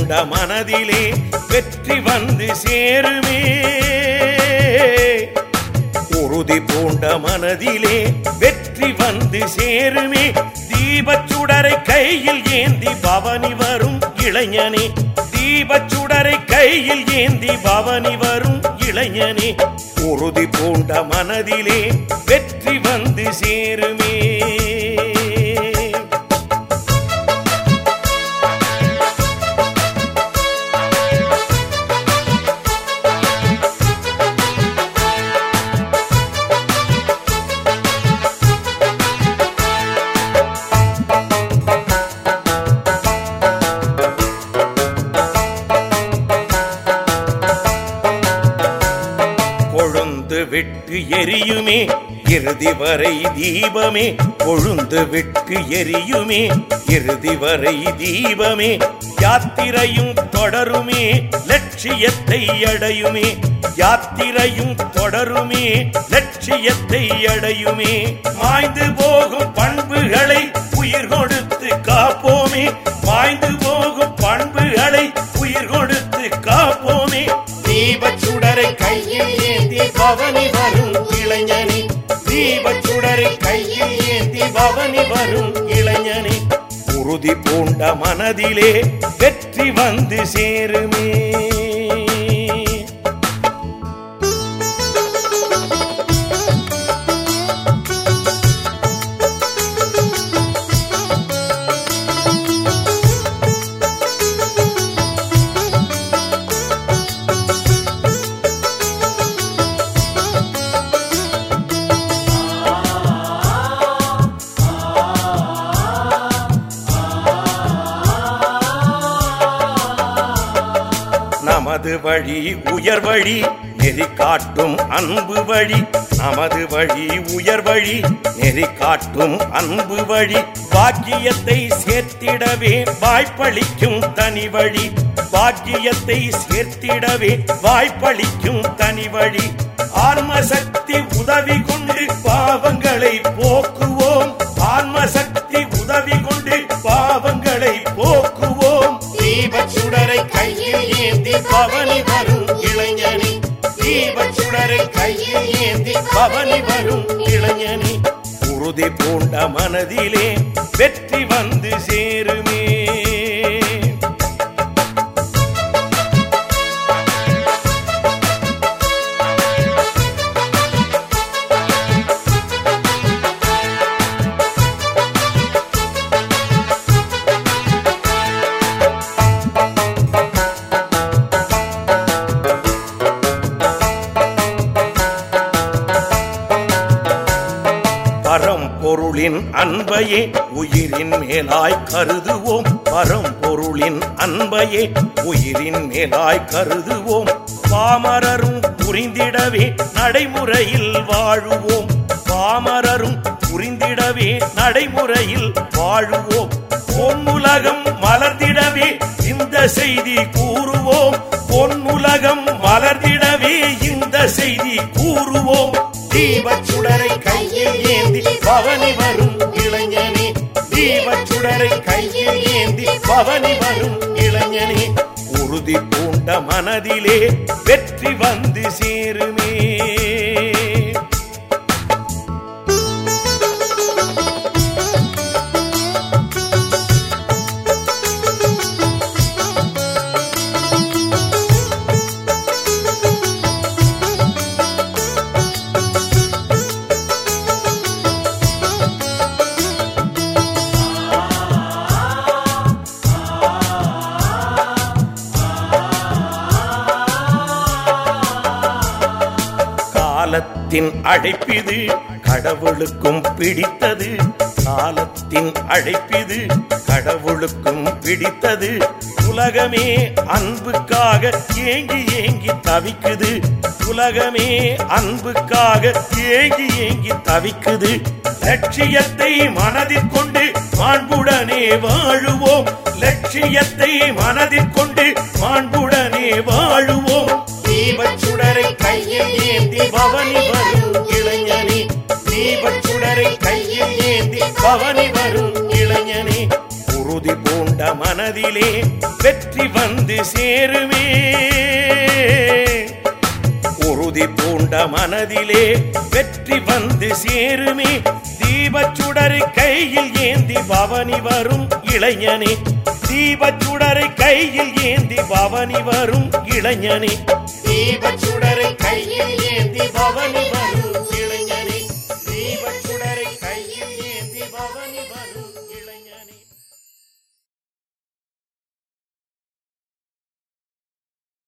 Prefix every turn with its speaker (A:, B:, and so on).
A: பூண்ட மனதிலே வெற்றி வந்து சேருமே உறுதி பூண்ட மனதிலே வெற்றி வந்து சேருமே தீபச்சுடரை கையில் ஏந்தி பவனி வரும் இளைஞனே தீபச்சுடரை கையில் ஏந்தி பவனி வரும் இளைஞனே உறுதி பூண்ட மனதிலே வெற்றி வந்து சேருமே கொழுந்து விட்டு எரியுமே இறுதி வரை தீபமே கொழுந்து விட்டு எரியுமே இறுதி வரை தீபமே யாத்திரையும் தொடருமே லட்சியத்தை அடையுமே யாத்திரையும் தொடருமே லட்சியத்தை அடையுமே மாய்ந்து போகும் பண்புகளை உயிர் கொடுத்து காப்போமே மாய்ந்து போகும் பண்புகளை உயிர் கொடுத்து காப்போமே தீபச்சுடரை கையில் ஏந்தி பவனி வரும் இளைஞனே தீபச்சுடரை கையில் ஏந்தி பவனி வரும் இளைஞனே உறுதி பூண்ட மனதிலே வெற்றி வந்து சேருமே நமது வழி உயர் வழி நெறி காட்டும் அன்பு வழி நமது வழி உயர் வழி நெறி காட்டும் அன்பு வழி பாக்கியத்தை சேர்த்திடவே வாய்ப்பளிக்கும் தனி வழி பாக்கியத்தை சேர்த்திடவே வாய்ப்பளிக்கும் தனி வழி ஆன்மசக்தி உதவி கொண்டு பாவங்களை போக்குவோம் ஆன்மசக்தி உதவி கொண்டு பாவங்களை போக்குவோம் தீபச்சுடரை கையில் ஏந்தி பவனி வரும் இளைஞனே தீபச்சுடரை கையில் ஏந்தி பவனி வரும் இளைஞனே உறுதி பூண்ட மனதிலே வெற்றி வந்து சேருமே பரம்பொருளின் அன்பையே உயிரின் மேலாய் கருதுவோம் பரம்பொருளின் அன்பையே உயிரின் மேலாய் கருதுவோம் பாமரரும் புரிந்திடவே நடைமுறையில் வாழுவோம் பாமரரும் புரிந்திடவே நடைமுறையில் வாழுவோம் பொன்னுலகம் மலர்ந்திடவே இந்த செய்தி கூறுவோம் பொன்னுலகம் மலர்ந்திடவே இந்த செய்தி கூறுவோம் தீபச்சுடரை கையில் ஏந்தி பவனி வரும் இளைஞனே தீபச்சுடரை கையில் ஏந்தி பவனி வரும் இளைஞனே உறுதி பூண்ட மனதிலே வெற்றி வந்து சேருமே காலத்தின் அழைப்பிது கடவுளுக்கும் பிடித்தது காலத்தின் அழைப்பிது கடவுளுக்கும் பிடித்தது உலகமே அன்புக்காக ஏங்கி ஏங்கி தவிக்குது உலகமே அன்புக்காக ஏங்கி ஏங்கி தவிக்குது லட்சியத்தை மனதில் கொண்டு மாண்புடனே வாழுவோம் லட்சியத்தை மனதில் கொண்டு மாண்புடனே வாழுவோம் தீபச்சுடரை கையில் ஏந்தி பவனி வரும் இளைஞனே தீபச்சுடரை கையில் ஏந்தி பவனி வரும் இளைஞனே உறுதி உறுதி பூண்ட மனதிலே வெற்றி வந்து சேருமே உறுதி பூண்ட மனதிலே வெற்றி வந்து சேருமே தீபச்சுடரை கையில் ஏந்தி பவனி வரும் இளைஞனே தீபச்சுடரை கையில் ஏந்தி பவனி வரும் இளைஞனே
B: தீபச்சுடரை கையில் ஏந்தி பவனி